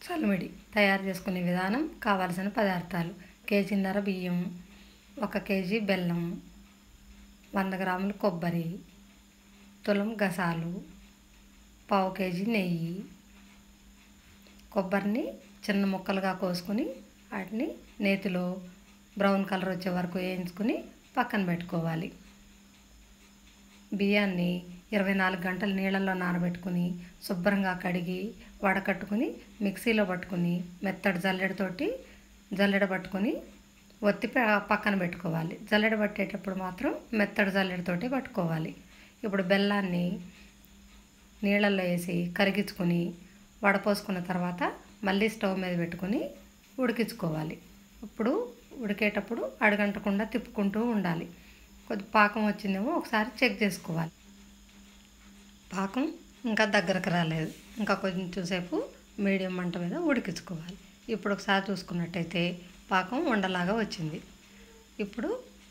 చలిమిడి తయారు చేసుకునే విధానం కావాల్సిన పదార్థాలు కేజీన్నర బియ్యం ఒక కేజీ బెల్లం వంద గ్రాములు కొబ్బరి తులం గసాలు పావు కేజీ నెయ్యి కొబ్బరిని చిన్న ముక్కలుగా కోసుకొని వాటిని నేతిలో బ్రౌన్ కలర్ వచ్చే వరకు వేయించుకొని పక్కన పెట్టుకోవాలి బియ్యాన్ని ఇరవై నాలుగు గంటలు నీళ్ళల్లో నానబెట్టుకుని శుభ్రంగా కడిగి వడకట్టుకుని మిక్సీలో పట్టుకుని మెత్తడి జల్లెడతోటి జల్లెడ పట్టుకొని ఒత్తి ప- పక్కన పెట్టుకోవాలి జల్లెడ పట్టేటప్పుడు మాత్రం మెత్తడి జల్లెడతోటి పట్టుకోవాలి ఇప్పుడు బెల్లాన్ని నీళ్ళల్లో వేసి కరిగించుకొని వడపోసుకున్న తర్వాత మళ్ళీ స్టవ్ మీద పెట్టుకొని ఉడికించుకోవాలి ఇప్పుడు ఉడికేటప్పుడు అడగంటకుండా తిప్పుకుంటూ ఉండాలి కొద్ది పాకం వచ్చిందేమో ఒకసారి చెక్ చేసుకోవాలి పాకం ఇంకా దగ్గరకు రాలేదు ఇంకా కొంచెం సేపు మీడియం మంట మీద ఉడికించుకోవాలి ఇప్పుడు ఒకసారి చూసుకున్నట్టయితే పాకం ఉండలాగా వచ్చింది ఇప్పుడు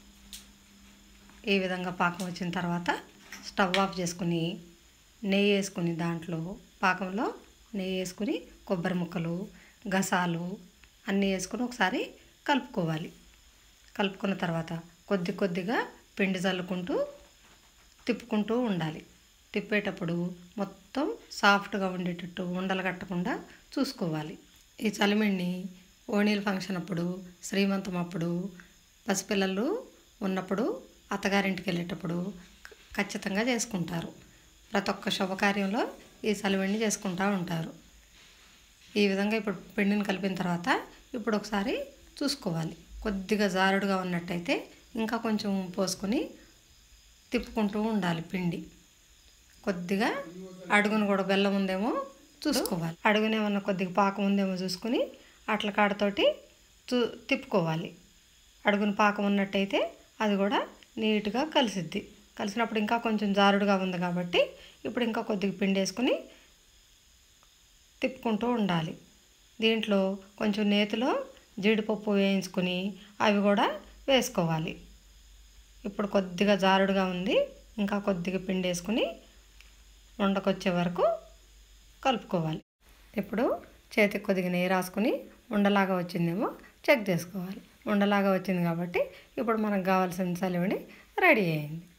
ఈ విధంగా పాకం వచ్చిన తర్వాత స్టవ్ ఆఫ్ చేసుకుని నెయ్యి వేసుకుని దాంట్లో పాకంలో నెయ్యి వేసుకుని కొబ్బరి ముక్కలు గసాలు అన్నీ వేసుకుని ఒకసారి కలుపుకోవాలి కలుపుకున్న తర్వాత కొద్ది కొద్దిగా పిండి చల్లుకుంటూ తిప్పుకుంటూ ఉండాలి తిప్పేటప్పుడు మొత్తం సాఫ్ట్గా ఉండేటట్టు ఉండలు కట్టకుండా చూసుకోవాలి ఈ చలిమిడిని ఓణీల ఫంక్షన్ అప్పుడు శ్రీమంతం అప్పుడు పసిపిల్లలు ఉన్నప్పుడు అత్తగారింటికి వెళ్ళేటప్పుడు ఖచ్చితంగా చేసుకుంటారు ప్రతి ఒక్క శుభకార్యంలో ఈ చలిమిడిని చేసుకుంటూ ఉంటారు ఈ విధంగా ఇప్పుడు పిండిని కలిపిన తర్వాత ఇప్పుడు ఒకసారి చూసుకోవాలి కొద్దిగా జారుడుగా ఉన్నట్టయితే ఇంకా కొంచెం పోసుకొని తిప్పుకుంటూ ఉండాలి పిండి కొద్దిగా అడుగును కూడా బెల్లం ఉందేమో చూసుకోవాలి అడుగున ఏమన్నా కొద్దిగా పాకం ఉందేమో చూసుకుని అట్ల కాడతోటి చూ తిప్పుకోవాలి అడుగున పాకం ఉన్నట్టయితే అది కూడా నీట్గా కలిసిద్ది కలిసినప్పుడు ఇంకా కొంచెం జారుడుగా ఉంది కాబట్టి ఇప్పుడు ఇంకా కొద్దిగా పిండి వేసుకుని తిప్పుకుంటూ ఉండాలి దీంట్లో కొంచెం నేతిలో జీడిపప్పు వేయించుకుని అవి కూడా వేసుకోవాలి ఇప్పుడు కొద్దిగా జారుడుగా ఉంది ఇంకా కొద్దిగా పిండి వేసుకుని ఉండకొచ్చే వరకు కలుపుకోవాలి ఇప్పుడు చేతికి కొద్దిగా నెయ్యి రాసుకుని ఉండలాగా వచ్చిందేమో చెక్ చేసుకోవాలి ఉండలాగా వచ్చింది కాబట్టి ఇప్పుడు మనకు కావాల్సిన చలివిడి రెడీ అయింది